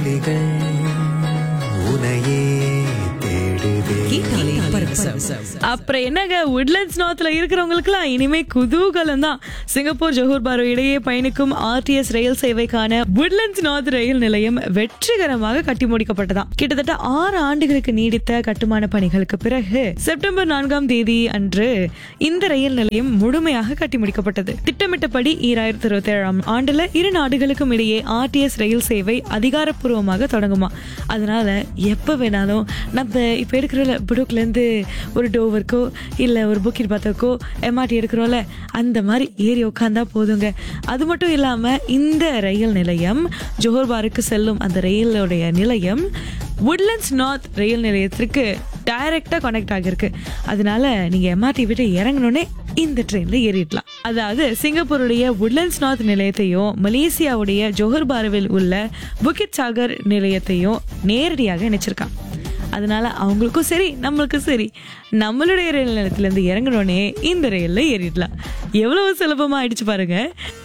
ஒலிகள் உனையே தேடுதே கேட்டாலே பரவசம் அப்புறம் என்னங்க உட்லண்ட்ஸ் நார்த்ல இருக்கிறவங்களுக்குலாம் இனிமே குதூகலம் தான் சிங்கப்பூர் ஜோஹர் பாரு இடையே பயணிக்கும் ஆர்டிஎஸ் ரயில் சேவைக்கான உட்லண்ட்ஸ் நார்த் ரயில் நிலையம் வெற்றிகரமாக கட்டி முடிக்கப்பட்டதாம் கிட்டத்தட்ட ஆறு ஆண்டுகளுக்கு நீடித்த கட்டுமான பணிகளுக்கு பிறகு செப்டம்பர் நான்காம் தேதி அன்று இந்த ரயில் நிலையம் முழுமையாக கட்டி முடிக்கப்பட்டது திட்டமிட்டபடி ஈராயிரத்தி இருபத்தி ஏழாம் ஆண்டுல இரு நாடுகளுக்கும் இடையே ஆர்டிஎஸ் ரயில் சேவை அதிகாரப்பூர்வமாக தொடங்குமா அதனால எப்ப வேணாலும் நம்ம இப்ப எடுக்கிறோம்ல புடுக்ல இருந்து ஒரு டோவருக்கோ இல்ல ஒரு புக்கிட் பாத்தக்கோ எம்ஆர்டி எடுக்கிறோம்ல அந்த மாதிரி ஏறி உட்காந்தா போதுங்க அது மட்டும் இல்லாம இந்த ரயில் நிலையம் ஜோஹர் பாருக்கு செல்லும் அந்த ரயிலுடைய நிலையம் உட்லண்ட்ஸ் நார்த் ரயில் நிலையத்திற்கு டைரக்டா கனெக்ட் ஆகிருக்கு அதனால நீங்க எம்ஆர்டி விட்டு இறங்கணுன்னே இந்த ட்ரெயின்ல ஏறிடலாம் அதாவது சிங்கப்பூருடைய உட்லண்ட்ஸ் நார்த் நிலையத்தையும் மலேசியாவுடைய ஜோஹர் பாருவில் உள்ள புக்கிட் சாகர் நிலையத்தையும் நேரடியாக இணைச்சிருக்கான் அதனால அவங்களுக்கும் சரி நம்மளுக்கும் சரி நம்மளுடைய ரயில் நிலையத்திலேருந்து இறங்கணுன்னே இந்த ரயிலில் ஏறிடலாம் எவ்வளவு சுலபமா ஆயிடுச்சு பாருங்க